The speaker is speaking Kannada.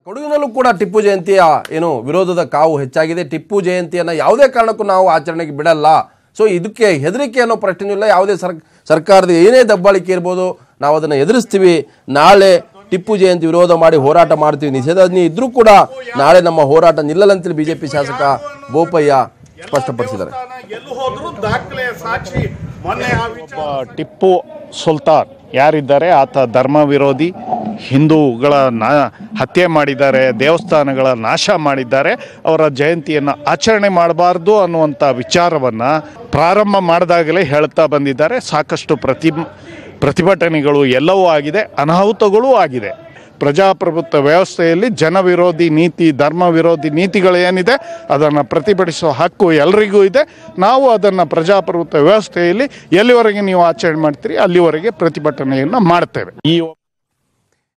ಕೊಡಗಿನಲ್ಲೂ ಕೂಡ ಟಿಪ್ಪು ಜಯಂತಿಯ ಏನು ವಿರೋಧದ ಕಾವು ಹೆಚ್ಚಾಗಿದೆ ಟಿಪ್ಪು ಜಯಂತಿಯನ್ನು ಯಾವುದೇ ಕಾರಣಕ್ಕೂ ನಾವು ಆಚರಣೆಗೆ ಬಿಡಲ್ಲ ಸೊ ಇದಕ್ಕೆ ಹೆದರಿಕೆ ಅನ್ನೋ ಪ್ರಶ್ನೆ ಇಲ್ಲ ಯಾವುದೇ ಸರ್ ಸರ್ಕಾರದ ಏನೇ ದಬ್ಬಾಳಿಕೆ ಇರ್ಬೋದು ನಾವು ಅದನ್ನು ಎದುರಿಸ್ತೀವಿ ನಾಳೆ ಟಿಪ್ಪು ಜಯಂತಿ ವಿರೋಧ ಮಾಡಿ ಹೋರಾಟ ಮಾಡ್ತೀವಿ ನಿಷೇಧಾಜ್ಞೆ ಇದ್ರೂ ಕೂಡ ನಾಳೆ ನಮ್ಮ ಹೋರಾಟ ನಿಲ್ಲಲ್ಲಂತೇಳಿ ಬಿಜೆಪಿ ಶಾಸಕ ಬೋಪಯ್ಯ ಸ್ಪಷ್ಟಪಡಿಸಿದ್ದಾರೆ ಎಲ್ಲಿ ಹೋದ್ರು ದಾಖಲೆ ಸಾಕ್ಷಿ ಮೊನ್ನೆ ಆ ವಿಚಾರ ಒಬ್ಬ ಟಿಪ್ಪು ಸುಲ್ತಾನ್ ಯಾರಿದ್ದಾರೆ ಆತ ಧರ್ಮ ವಿರೋಧಿ ಹಿಂದೂಗಳ ನಾ ಹತ್ಯೆ ಮಾಡಿದ್ದಾರೆ ದೇವಸ್ಥಾನಗಳ ನಾಶ ಮಾಡಿದ್ದಾರೆ ಅವರ ಜಯಂತಿಯನ್ನು ಆಚರಣೆ ಮಾಡಬಾರ್ದು ಅನ್ನುವಂಥ ವಿಚಾರವನ್ನು ಪ್ರಾರಂಭ ಮಾಡಿದಾಗಲೇ ಹೇಳ್ತಾ ಬಂದಿದ್ದಾರೆ ಸಾಕಷ್ಟು ಪ್ರತಿ ಪ್ರತಿಭಟನೆಗಳು ಎಲ್ಲವೂ ಆಗಿದೆ ಅನಾಹುತಗಳೂ ಆಗಿದೆ ಪ್ರಜಾಪ್ರಭುತ್ವ ವ್ಯವಸ್ಥೆಯಲ್ಲಿ ಜನ ವಿರೋಧಿ ನೀತಿ ಧರ್ಮ ವಿರೋಧಿ ನೀತಿಗಳು ಏನಿದೆ ಅದನ್ನು ಪ್ರತಿಭಟಿಸುವ ಹಕ್ಕು ಎಲ್ರಿಗೂ ಇದೆ ನಾವು ಅದನ್ನು ಪ್ರಜಾಪ್ರಭುತ್ವ ವ್ಯವಸ್ಥೆಯಲ್ಲಿ ಎಲ್ಲಿವರೆಗೆ ನೀವು ಆಚರಣೆ ಮಾಡ್ತೀರಿ ಅಲ್ಲಿವರೆಗೆ ಪ್ರತಿಭಟನೆಯನ್ನು ಮಾಡ್ತೇವೆ ಈ